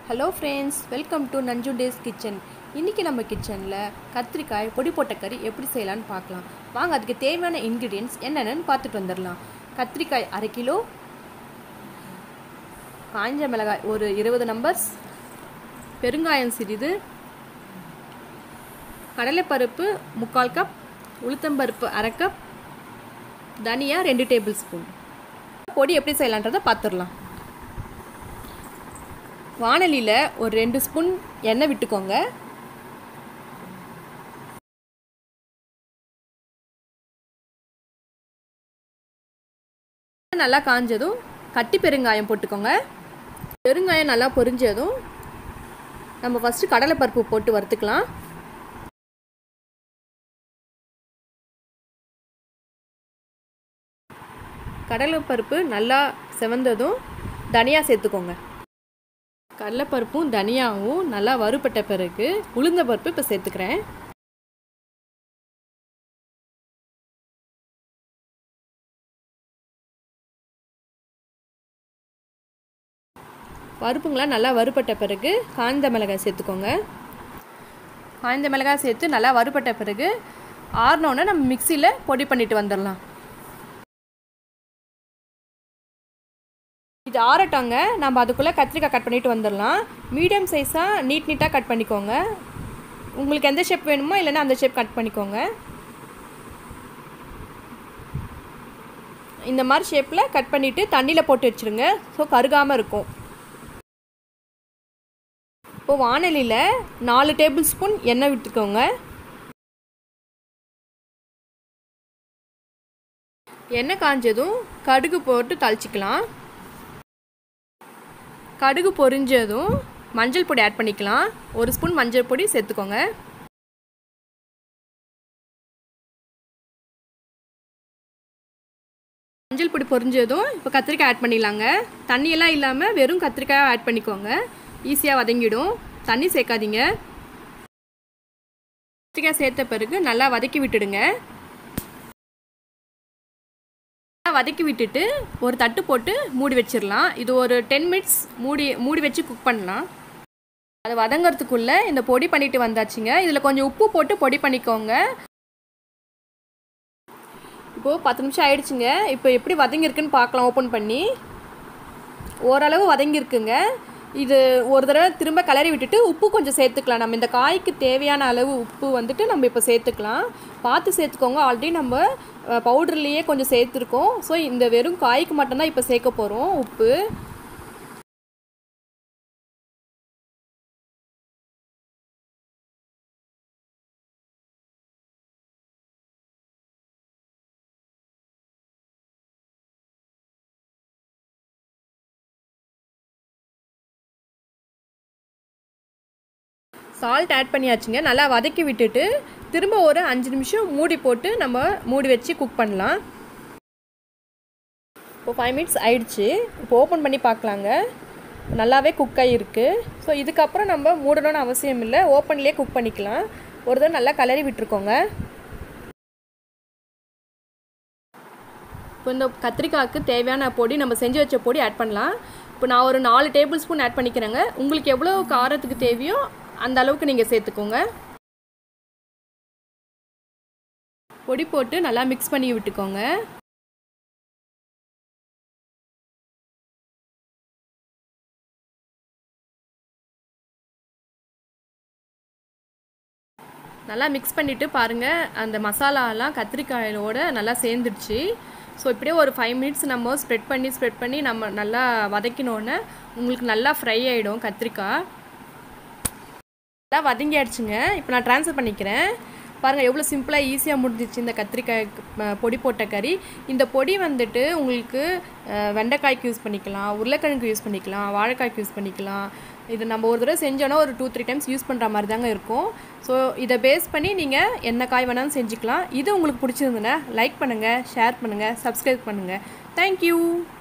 hello friends welcome to நஞ்சு டேஸ் kitchen இன்றைக்கி நம்ம கிச்சனில் கத்திரிக்காய் பொடி போட்ட கறி எப்படி செய்யலான்னு பார்க்கலாம் வாங்க அதுக்கு தேவையான இன்க்ரீடியன்ஸ் என்னென்னு பார்த்துட்டு வந்துடலாம் கத்திரிக்காய் அரை கிலோ காஞ்ச மிளகாய் ஒரு இருபது நம்பர்ஸ் பெருங்காயம் சிறிது கடலைப்பருப்பு முக்கால் கப் உளுத்தம்பருப்பு அரை கப் தனியா ரெண்டு டேபிள் ஸ்பூன் பொடி எப்படி செய்யலான்றதை பார்த்துடலாம் வானலியில் ஒரு ரெண்டு ஸ்பூன் எண்ணெய் விட்டுக்கோங்க நல்லா காஞ்சதும் கட்டி பெருங்காயம் போட்டுக்கோங்க பெருங்காயம் நல்லா பொரிஞ்சதும் நம்ம ஃபஸ்ட்டு கடலைப்பருப்பு போட்டு வறுத்துக்கலாம் கடலைப்பருப்பு நல்லா செவந்ததும் தனியாக சேர்த்துக்கோங்க கடலைப்பருப்பும் தனியாகவும் நல்லா வறுபட்ட பிறகு உளுந்த பருப்பு இப்போ சேர்த்துக்கிறேன் பருப்புங்களாம் நல்லா வறுபட்ட பிறகு காய்ந்த மிளகாய் சேர்த்துக்கோங்க காய்ந்த மிளகாய் சேர்த்து நல்லா வறுபட்ட பிறகு ஆறினோடனே நம்ம மிக்சியில் பொடி பண்ணிட்டு வந்துடலாம் இது ஆறட்டாங்க நம்ம அதுக்குள்ளே கத்திரிக்காய் கட் பண்ணிட்டு வந்துடலாம் மீடியம் சைஸாக நீட் நீட்டாக கட் பண்ணிக்கோங்க உங்களுக்கு எந்த ஷேப் வேணுமோ இல்லைன்னா அந்த ஷேப் கட் பண்ணிக்கோங்க இந்த மாதிரி ஷேப்பில் கட் பண்ணிவிட்டு தண்ணியில் போட்டு வச்சுருங்க ஸோ கருகாமல் இருக்கும் இப்போது வானலியில் நாலு டேபிள் ஸ்பூன் எண்ணெய் விட்டுக்கோங்க எண்ணெய் காஞ்சதும் கடுகு போட்டு தழிச்சிக்கலாம் கடுகு பொரிஞ்சதும் மஞ்சள் பொடி ஆட் பண்ணிக்கலாம் ஒரு ஸ்பூன் மஞ்சள் பொடி சேர்த்துக்கோங்க மஞ்சள் பொடி பொரிஞ்சதும் இப்போ கத்திரிக்காய் ஆட் பண்ணிடலாங்க தண்ணியெல்லாம் இல்லாமல் வெறும் கத்திரிக்காய் ஆட் பண்ணிக்கோங்க ஈஸியாக வதங்கிடும் தண்ணி சேர்க்காதீங்க கத்திரிக்காய் சேர்த்த பிறகு நல்லா வதக்கி விட்டுடுங்க வதக்கி விட்டுட்டு ஒரு தட்டு போட்டு மூடி வச்சிடலாம் இது ஒரு டென் மினிட்ஸ் மூடி மூடி வச்சு குக் பண்ணலாம் அது வதங்கிறதுக்குள்ளே இந்த பொடி பண்ணிட்டு வந்தாச்சுங்க இதில் கொஞ்சம் உப்பு போட்டு பொடி பண்ணிக்கோங்க இப்போது பத்து நிமிஷம் ஆயிடுச்சுங்க இப்போ எப்படி வதங்கியிருக்குன்னு பார்க்கலாம் ஓப்பன் பண்ணி ஓரளவு வதங்கியிருக்குங்க இது ஒரு தடவை திரும்ப கிளறி விட்டுட்டு உப்பு கொஞ்சம் சேர்த்துக்கலாம் நம்ம இந்த காய்க்கு தேவையான அளவு உப்பு வந்துட்டு நம்ம இப்போ சேர்த்துக்கலாம் பார்த்து சேர்த்துக்கோங்க ஆல்ரெடி நம்ம பவுடர்லேயே கொஞ்சம் சேர்த்துருக்கோம் ஸோ இந்த வெறும் காய்க்கு மட்டும்தான் இப்போ சேர்க்க போகிறோம் உப்பு சால்ட் ஆட் பண்ணியாச்சுங்க நல்லா வதக்கி விட்டுட்டு திரும்ப ஒரு அஞ்சு நிமிஷம் மூடி போட்டு நம்ம மூடி வச்சு குக் பண்ணலாம் இப்போ ஃபைவ் மினிட்ஸ் ஆயிடுச்சு இப்போ ஓப்பன் பண்ணி பார்க்கலாங்க நல்லாவே குக் ஆகிருக்கு ஸோ இதுக்கப்புறம் நம்ம மூடணும்னு அவசியம் இல்லை ஓப்பன்லேயே குக் பண்ணிக்கலாம் ஒரு தடவை நல்லா கலரி விட்டுருக்கோங்க இப்போ இந்த கத்திரிக்காய்க்கு தேவையான பொடி நம்ம செஞ்சு வச்ச பொடி ஆட் பண்ணலாம் இப்போ நான் ஒரு நாலு டேபிள் ஸ்பூன் ஆட் பண்ணிக்கிறேங்க உங்களுக்கு எவ்வளோ காரத்துக்கு தேவையோ அந்த அளவுக்கு நீங்கள் சேர்த்துக்கோங்க பொடி போட்டு நல்லா மிக்ஸ் பண்ணி விட்டுக்கோங்க நல்லா மிக்ஸ் பண்ணிவிட்டு பாருங்கள் அந்த மசாலாலாம் கத்திரிக்காயோட நல்லா சேர்ந்துடுச்சு ஸோ இப்படியே ஒரு ஃபைவ் மினிட்ஸ் நம்ம ஸ்ப்ரெட் பண்ணி ஸ்ப்ரெட் பண்ணி நம்ம நல்லா வதக்கினோன்னே உங்களுக்கு நல்லா ஃப்ரை ஆகிடும் கத்திரிக்காய் நல்லா வதங்கி ஆயிடுச்சுங்க இப்போ நான் ட்ரான்ஸ்ஃபர் பண்ணிக்கிறேன் பாருங்கள் எவ்வளோ சிம்பிளாக ஈஸியாக முடிஞ்சிச்சு இந்த கத்திரிக்காய் பொடி போட்ட கறி இந்த பொடி வந்துட்டு உங்களுக்கு வெண்டைக்காய்க்கு யூஸ் பண்ணிக்கலாம் உருளைக்கிழங்கு யூஸ் பண்ணிக்கலாம் வாழைக்காய்க்கு யூஸ் பண்ணிக்கலாம் இது நம்ம ஒரு தடவை செஞ்சோன்னா ஒரு டூ த்ரீ டைம்ஸ் யூஸ் பண்ணுற மாதிரி தாங்க இருக்கும் ஸோ இதை பேஸ் பண்ணி நீங்கள் என்ன காய் வேணாலும் செஞ்சுக்கலாம் இது உங்களுக்கு பிடிச்சிருந்துன்னா லைக் பண்ணுங்கள் ஷேர் பண்ணுங்கள் சப்ஸ்கிரைப் பண்ணுங்கள் தேங்க்யூ